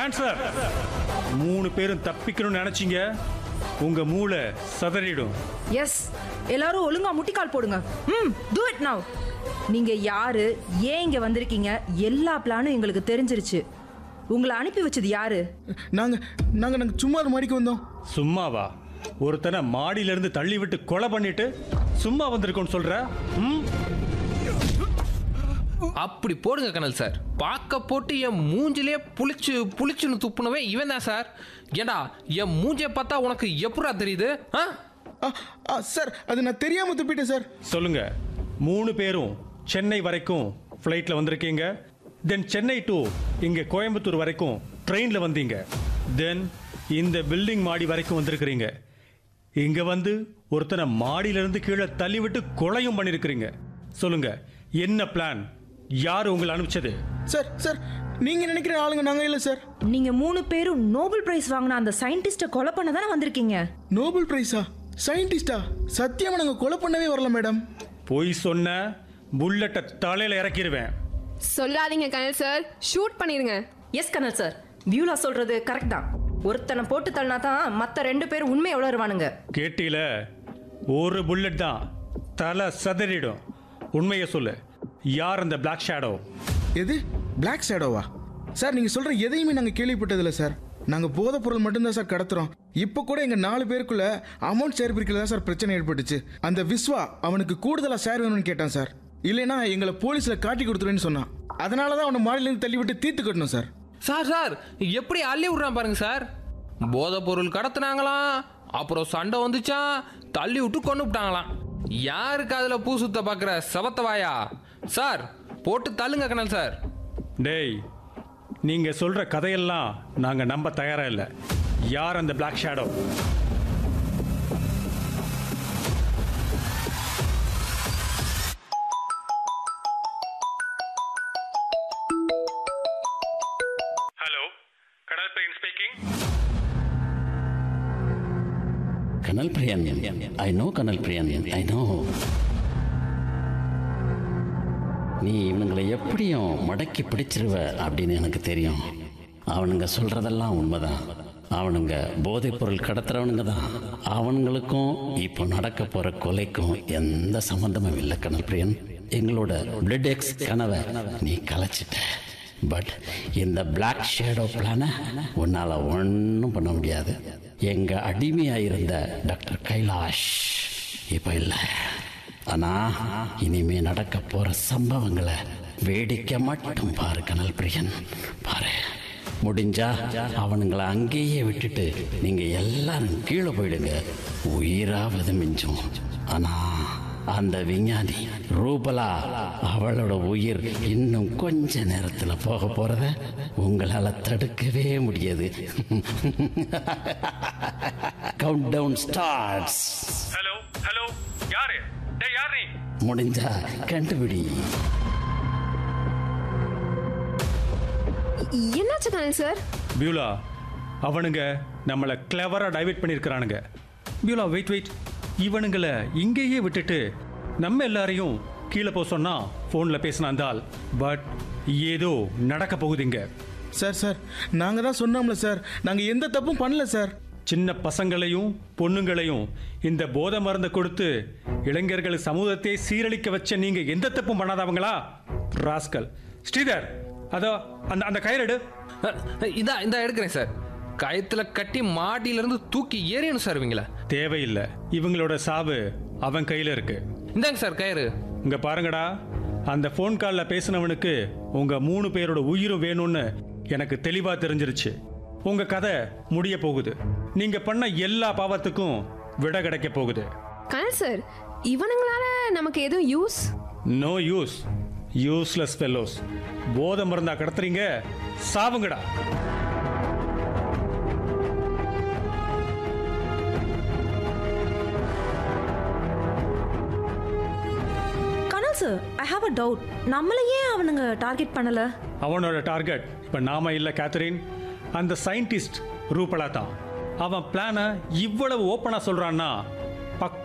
answer மூணு பேரும் தப்பிக்கணும்னு நினைச்சீங்க உங்க மூளை சதறிடும் எஸ் எல்லாரும் ஒழுங்கா முட்டிக்கால் போடுங்க ம் டூ இட் நவ் நீங்க யாரு ஏன் இங்க வந்திருக்கீங்க எல்லா பிளானும் எங்களுக்கு தெரிஞ்சிருச்சு உங்களை அனுப்பி வச்சது யாரு நாங்க நாங்க நாங்க சும்மா ஒரு மாடிக்கு வந்தோம் சும்மாவா ஒருத்தனை மாடியில இருந்து தள்ளி விட்டு கொலை பண்ணிட்டு சும்மா வந்திருக்கோன்னு சொல்ற ம் அப்படி போடுங்க கனல் சார் பார்க்க போட்டு என் மூஞ்சிலே புளிச்சு புளிச்சுன்னு துப்புனவே இவன் தான் சார் ஏண்டா என் மூஞ்சியை பார்த்தா உனக்கு எப்படா தெரியுது ஆ ஆ, ஆ, சார் அது நான் தெரியாம துப்பிட்டேன் சார் சொல்லுங்க மூணு பேரும் சென்னை வரைக்கும் ஃப்ளைட்ல வந்திருக்கீங்க தென் சென்னை டு இங்க கோயம்புத்தூர் வரைக்கும் ட்ரெயின்ல வந்தீங்க தென் இந்த பில்டிங் மாடி வரைக்கும் வந்திருக்கிறீங்க இங்க வந்து ஒருத்தனை மாடியில இருந்து கீழே தள்ளி விட்டு கொலையும் பண்ணிருக்கிறீங்க சொல்லுங்க என்ன பிளான் யார் உங்களை அனுப்பிச்சது சார் சார் நீங்க நினைக்கிற ஆளுங்க நாங்க இல்ல சார் நீங்க மூணு பேரும் நோபல் பிரைஸ் வாங்கின அந்த சயின்டிஸ்ட கொலை பண்ண தானே வந்திருக்கீங்க நோபல் பிரைஸா சயின்டிஸ்டா சத்தியமா நாங்க கொலை பண்ணவே வரல மேடம் பொய் சொன்ன புல்லட்டை தலையில இறக்கிடுவேன் சொல்லாதீங்க கனல் சார் ஷூட் பண்ணிருங்க எஸ் கனல் சார் வியூலா சொல்றது கரெக்ட் தான் ஒருத்தனை போட்டு தள்ளினா தான் மற்ற ரெண்டு பேரும் உண்மை உளருவானுங்க கேட்டீல ஒரு புல்லட் தான் தலை சதறிடும் உண்மையை சொல்லு யார் அந்த பிளாக் ஷேடோ எது பிளாக் ஷேடோவா சார் நீங்க சொல்ற எதையுமே நாங்க கேள்விப்பட்டதில்ல சார் நாங்க போதைப் பொருள் மட்டும்தான் சார் கடத்துறோம் இப்போ கூட எங்க நாலு பேருக்குள்ள அமௌண்ட் ஷேர் பிரிக்கல தான் சார் பிரச்சனை ஏற்பட்டுச்சு அந்த விஸ்வா அவனுக்கு கூடுதலா ஷேர் வேணும்னு கேட்டான் சார் இல்லைன்னா எங்களை போலீஸ்ல காட்டி கொடுத்துருவேன்னு சொன்னான் அதனால தான் அவனை மாடியிலேருந்து தள்ளி விட்டு தீர்த்து கட்டணும் சார் சார் சார் எப்படி அள்ளி விட்றான் பாருங்க சார் போதைப் பொருள் கடத்துனாங்களாம் அப்புறம் சண்டை வந்துச்சான் தள்ளி விட்டு கொண்டு விட்டாங்களாம் யாருக்கு அதில் பூ சுத்த பார்க்குற சபத்தவாயா சார் போட்டு தள்ளுங்க கனல் சார் டேய் நீங்க சொல்ற கதையெல்லாம் நாங்க நம்ப தயாரா இல்ல யார் அந்த பிளாக் ஷேடோ ஹலோ கடல் பெயின் speaking Kanal Priyan I know கனல் பிரியன் ஐ நோ நீ இவனுங்களை எப்படியும் மடக்கி பிடிச்சிருவ அப்படின்னு எனக்கு தெரியும் அவனுங்க சொல்றதெல்லாம் உண்மைதான் அவனுங்க போதைப் பொருள் கடத்துறவனுங்க தான் அவனுங்களுக்கும் இப்போ நடக்க போற கொலைக்கும் எந்த சம்பந்தமும் இல்லை கனல் பிரியன் எங்களோட பிளட் எக்ஸ் கனவை நீ கலைச்சிட்ட பட் இந்த பிளாக் ஷேடோ பிளானை உன்னால் ஒன்றும் பண்ண முடியாது எங்கள் அடிமையாக இருந்த டாக்டர் கைலாஷ் இப்போ இல்லை ஆனால் இனிமே நடக்க போகிற சம்பவங்களை வேடிக்கை மட்டும் பாரு கனல் பிரியன் பாரு முடிஞ்சா அவனுங்களை அங்கேயே விட்டுட்டு நீங்கள் எல்லாரும் கீழே போயிடுங்க உயிராவது மிஞ்சும் ஆனால் அந்த விஞ்ஞானி ரூபலா அவளோட உயிர் இன்னும் கொஞ்ச நேரத்துல போக போறத உங்களால தடுக்கவே முடியாது count down starts hello hello யாரு டேய் யார் நீ முடிஞ்சா கண்டுபிடி என்னாச்சு கனல் சார் பியூலா அவனுங்க நம்மளை கிளவரா டைவர்ட் பண்ணியிருக்கிறானுங்க பியூலா வெயிட் வெயிட் இவனுங்களை இங்கேயே விட்டுட்டு நம்ம எல்லாரையும் கீழே போக சொன்னா ஃபோனில் பேசினாந்தால் பட் ஏதோ நடக்க போகுதுங்க சார் சார் நாங்க தான் சொன்னோம்ல சார் நாங்க எந்த தப்பும் பண்ணல சார் சின்ன பசங்களையும் பொண்ணுங்களையும் இந்த போதை மருந்தை கொடுத்து இளைஞர்கள் சமூகத்தை சீரழிக்க வச்ச நீங்க எந்த தப்பும் பண்ணாதவங்களா ராஸ்கல் ஸ்ரீதர் அதோ அந்த அந்த கயிறெடு அஹ், இதா இந்த எடுக்கிறேன் சார் கயத்துல கட்டி மாட்டியிலிருந்து தூக்கி ஏறியணும் சார் இவங்கள தேவையில்லை இவங்களோட சாவு அவன் கையில இருக்கு இந்தாங்க சார் கயிறு இங்க பாருங்கடா அந்த ஃபோன் காலில் பேசினவனுக்கு உங்க மூணு பேரோட உயிரும் வேணும்னு எனக்கு தெளிவா தெரிஞ்சிருச்சு உங்க கதை முடிய போகுது நீங்க பண்ண எல்லா பாவத்துக்கும் விட கிடைக்க போகுது கனல் சார் இவனுங்களால நமக்கு எதுவும் use no use useless fellows போதை மருந்தா கடத்துறீங்க சாவுங்கடா Kanal sir I have a doubt நம்மள ஏன் அவனுங்க டார்கெட் பண்ணல அவனோட டார்கெட் இப்போ நாம இல்லை கேத்தரின் அந்த சயின்டிஸ்ட் ரூபலா தான் அவன் பிளானை இவ்வளவு ஓப்பனாக சொல்றான்னா